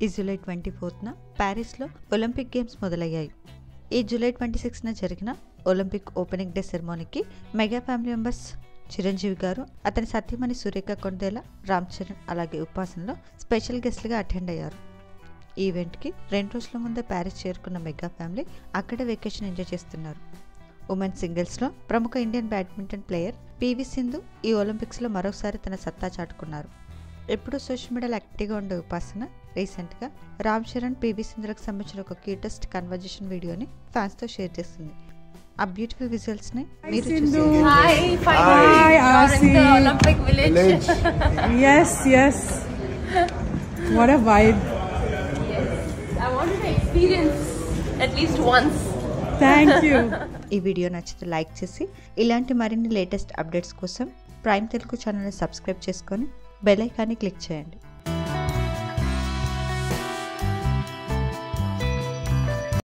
ఈ July twenty ఫోర్త్న ప్యారిస్లో ఒలింపిక్ గేమ్స్ మొదలయ్యాయి ఈ జూలై ట్వంటీ సిక్స్న జరిగిన ఒలింపిక్ ఓపెనింగ్ డే సెరమోనీకి mega family members Chiranjeevi garu అతని సత్యమణి సురేఖ కొండేల రామ్ చరణ్ అలాగే ఉపాసనలో స్పెషల్ గెస్ట్లుగా అటెండ్ అయ్యారు ఈ ఈవెంట్కి రెండు రోజుల ముందే ప్యారిస్ చేరుకున్న మెగా ఫ్యామిలీ అక్కడే వెకేషన్ ఎంజాయ్ చేస్తున్నారు ఉమెన్ సింగిల్స్లో ప్రముఖ Indian badminton player PV Sindhu ఈ ఒలింపిక్స్లో మరోసారి తన సత్తా చాటుకున్నారు ఎప్పుడూ సోషల్ మీడియాలో యాక్టివ్గా ఉండే ఉపాసన రీసెంట్గా రామ్ చరణ్ పివి సింధులకు సంబంధించిన ఒక క్యూటెస్ట్ కన్వర్జేషన్ వీడియోని ఫ్యాన్స్తో షేర్ చేస్తుంది ఆ బ్యూటిఫుల్ విజువల్స్ని మీరు Sindhu. చూసేయండి. Hi, finally. Hi, You're in the Aasi. Olympic village. Village. Yes, yes. What a vibe. I wanted to experience at least once. Thank you. ఈ వీడియో నచ్చితే like చేసి ఇలాంటి మరిన్ని లేటెస్ట్ అప్డేట్స్ కోసం ప్రైమ్ తెలుగు ఛానల్ని subscribe చేసుకొని bell ఐకాన్ని click చేయండి